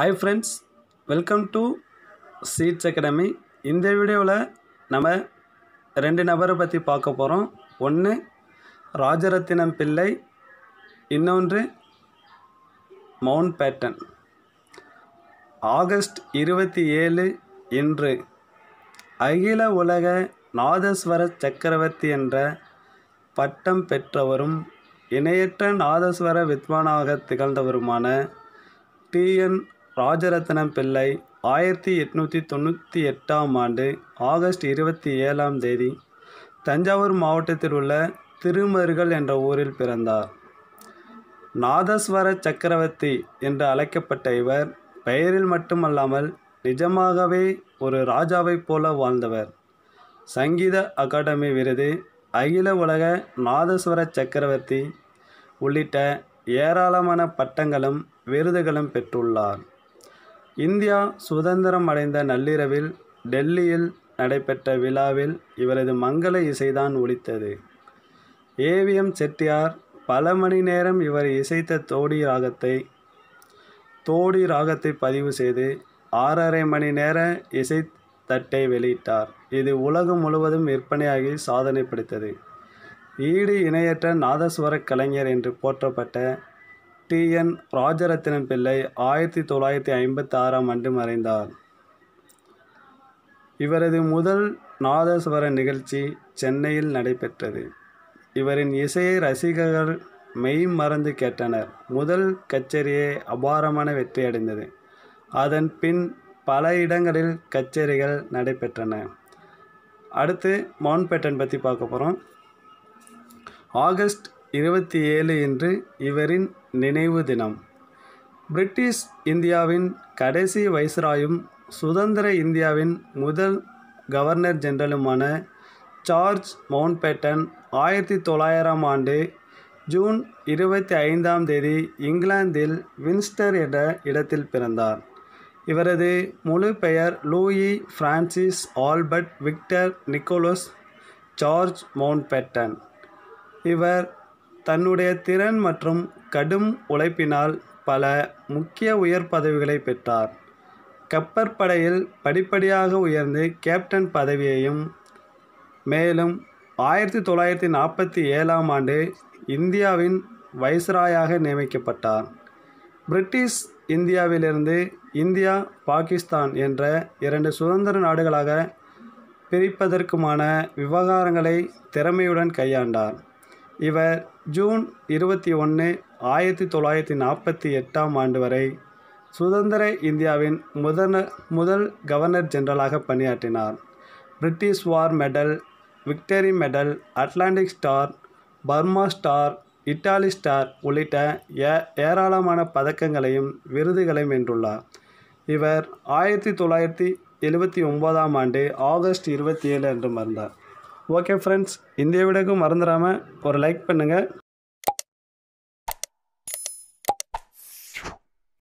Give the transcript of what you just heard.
hi friends welcome to சீட்ஸ் academy இந்த வீடியோவில் நம்ம ரெண்டு நபரை பற்றி பார்க்க போகிறோம் ஒன்று ராஜரத்தினம் பிள்ளை இன்னொன்று மவுண்ட் பேட்டன் ஆகஸ்ட் இருபத்தி ஏழு இன்று அகில உலக நாதஸ்வர சக்கரவர்த்தி என்ற பட்டம் பெற்றவரும் இணையற்ற நாதஸ்வர வித்வானாக திகழ்ந்தவருமான டிஎன் ராஜரத்னம் பிள்ளை ஆயிரத்தி எட்நூற்றி தொண்ணூற்றி எட்டாம் ஆண்டு ஆகஸ்ட் இருபத்தி ஏழாம் தேதி தஞ்சாவூர் மாவட்டத்தில் உள்ள திருமருகல் என்ற ஊரில் பிறந்தார் நாதஸ்வர சக்கரவர்த்தி என்று அழைக்கப்பட்ட இவர் பெயரில் மட்டுமல்லாமல் நிஜமாகவே ஒரு ராஜாவைப் போல வாழ்ந்தவர் சங்கீத அகாடமி விருது அகில உலக நாதஸ்வர சக்கரவர்த்தி உள்ளிட்ட ஏராளமான பட்டங்களும் விருதுகளும் பெற்றுள்ளார் இந்தியா சுதந்திரம் அடைந்த நள்ளிரவில் டெல்லியில் நடைபெற்ற விழாவில் இவரது மங்கள இசைதான் ஒலித்தது ஏவிஎம் செட்டியார் பல மணி நேரம் இவர் இசைத்த தோடி ராகத்தை தோடி ராகத்தை பதிவு செய்து ஆறரை மணி நேர இசை தட்டை வெளியிட்டார் இது உலகம் முழுவதும் விற்பனையாகி சாதனை படைத்தது ஈடு இணையற்ற நாதஸ்வர கலைஞர் என்று போற்றப்பட்ட டிஎன் ராஜரத்தினம் பிள்ளை ஆயிரத்தி தொள்ளாயிரத்தி ஐம்பத்தி ஆறாம் ஆண்டு மறைந்தார் இவரது முதல் நாதஸ்வர நிகழ்ச்சி சென்னையில் நடைபெற்றது இவரின் இசையை ரசிகர்கள் மெய் மறந்து கேட்டனர் முதல் கச்சேரியே அபாரமான வெற்றி அடைந்தது அதன் பின் பல இடங்களில் கச்சேரிகள் நடைபெற்றன அடுத்து மவுண்ட் பேட்டன் பற்றி பார்க்க போகிறோம் ஆகஸ்ட் இருபத்தி ஏழு இன்று இவரின் நினைவு தினம் பிரிட்டிஷ் இந்தியாவின் கடைசி வைஸ்ராயும் சுதந்திர இந்தியாவின் முதல் கவர்னர் ஜெனரலுமான சார்ஜ் மவுண்ட் பேட்டன் ஆயிரத்தி தொள்ளாயிரம் ஆண்டு ஜூன் இருபத்தி ஐந்தாம் தேதி இங்கிலாந்தில் வின்ஸ்டர் என்ற இடத்தில் பிறந்தார் இவரது முழு பெயர் Louis Francis Albert Victor Nicholas George Mountbatten இவர் தன்னுடைய திறன் மற்றும் கடும் உழைப்பினால் பல முக்கிய உயர் பதவிகளை பெற்றார் கப்பற்படையில் படிப்படியாக உயர்ந்து கேப்டன் பதவியையும் மேலும் ஆயிரத்தி தொள்ளாயிரத்தி நாற்பத்தி ஏழாம் ஆண்டு இந்தியாவின் வைஸ்ராயாக நியமிக்கப்பட்டார் பிரிட்டிஷ் இந்தியாவிலிருந்து இந்தியா பாகிஸ்தான் என்ற இரண்டு சுதந்திர நாடுகளாக பிரிப்பதற்குமான விவகாரங்களை திறமையுடன் கையாண்டார் இவர் ஜூன் இருபத்தி ஒன்று ஆயிரத்தி தொள்ளாயிரத்தி நாற்பத்தி எட்டாம் ஆண்டு வரை சுதந்திர இந்தியாவின் முதல் முதல் கவர்னர் ஜெனரலாக பணியாற்றினார் British war medal victory medal Atlantic star Burma star Italy star உள்ளிட்ட ஏ ஏராளமான பதக்கங்களையும் விருதுகளையும் வென்றுள்ளார் இவர் ஆயிரத்தி தொள்ளாயிரத்தி எழுபத்தி ஒம்போதாம் ஆண்டு ஆகஸ்ட் இருபத்தி ஏழு அன்று மறந்தார் ஓகே ஃப்ரெண்ட்ஸ் இந்த வீடியோக்கு மறந்துடாமல் ஒரு லைக் பண்ணுங்கள்